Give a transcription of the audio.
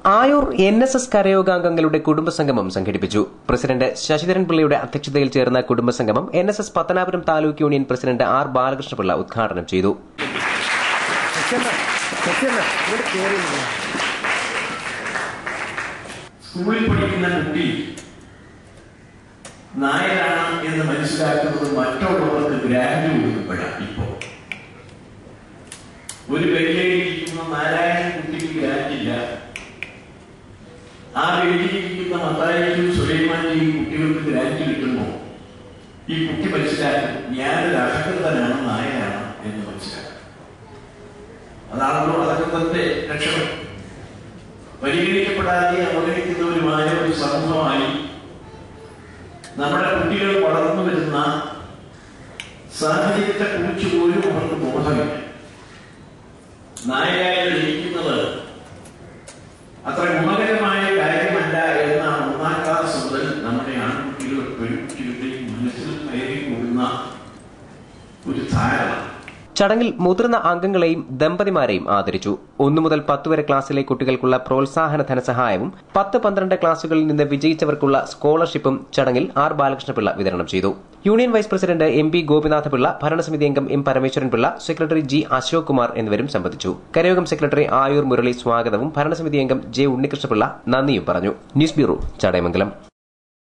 Ayur N S S കരയോഗാംഗങ്ങളുടെ കുടുംബസംഗമം സംഘടിപ്പിച്ചു പ്രസിഡന്റ് ശശിധരൻ പിള്ളയുടെ അധ്യക്ഷതയിൽ ചേർന്ന കുടുംബസംഗമം N S S Pathanapuram taluk union president R Balakrishna Pillai ഉദ്ഘാടനം ചെയ്തു സ്കൂളിൽ പഠിക്കുന്ന കുട്ടി നായരാണ് എന്ന് മനസ്സിലാക്കുന്നത് മറ്റുള്ളവർക്ക് ഗ്രാൻഡ് കൊടുക്കപ്പെടാം ഇപ്പോ ഒരു വെള്ളിയിരിക്കുന്ന നാരായണൻ കുട്ടിക്ക് ഗ്രാൻഡില്ല ആ വെള്ളിയിരിക്കുന്ന മത്തായിക്കും സുലൈമാന്റെയും കുട്ടികൾക്ക് ഗ്രാൻഡ് കിട്ടുമോ ഈ കുട്ടി മനസ്സിലാക്കും ഞാനൊരു അഷകൃതനാണ് നായരാണ് എന്ന് മനസ്സിലാക്കും അതാണല്ലോ അതൊക്കെ ലക്ഷണം പരിഗണിക്കപ്പെടാതെ അവഗണിക്കുന്നവരുമായ ഒരു സമൂഹമായി നമ്മുടെ കുട്ടികൾ വളർന്നു വരുന്ന സാഹചര്യത്തെ കുറിച്ച് പോലും അവർക്ക് ബോധമില്ല നായകാരികൾ ജനിക്കുന്നത് അത്ര ഗുണകരമായ കാര്യമല്ല എന്നാണ് ഒന്നാം ക്ലാസ് മുതൽ നമ്മുടെ ആൺകുട്ടികൾ പെൺകുട്ടികളുടെയും മനസ്സിൽ കയറി കൂടുന്ന ഒരു ധാരണ ചടങ്ങിൽ മുതിർന്ന അംഗങ്ങളെയും ദമ്പതിമാരെയും ആദരിച്ചു ഒന്നു മുതൽ പത്ത് വരെ ക്ലാസ്സിലെ കുട്ടികൾക്കുള്ള പ്രോത്സാഹന ധനസഹായവും പത്ത് പന്ത്രണ്ട് ക്ലാസുകളിൽ നിന്ന് വിജയിച്ചവർക്കുള്ള സ്കോളർഷിപ്പും ചടങ്ങിൽ ആർ ബാലകൃഷ്ണപിള്ള വിതരണം ചെയ്തു union vice president M P Gopinatha Pillai ഭരണസമിതി അംഗം M Parameswaran Pillai secretary G Ashok Kumar എന്നിവരും സംബന്ധിച്ചു കരയോഗം സെക്രട്ടറി ആയൂർ മുരളി സ്വാഗതവും ഭരണസമിതി അംഗം ജെ ഉണ്ണികൃഷ്ണപിള്ള നന്ദിയും പറഞ്ഞു ന്യൂസ് ബ്യൂറോ ചടയമംഗലം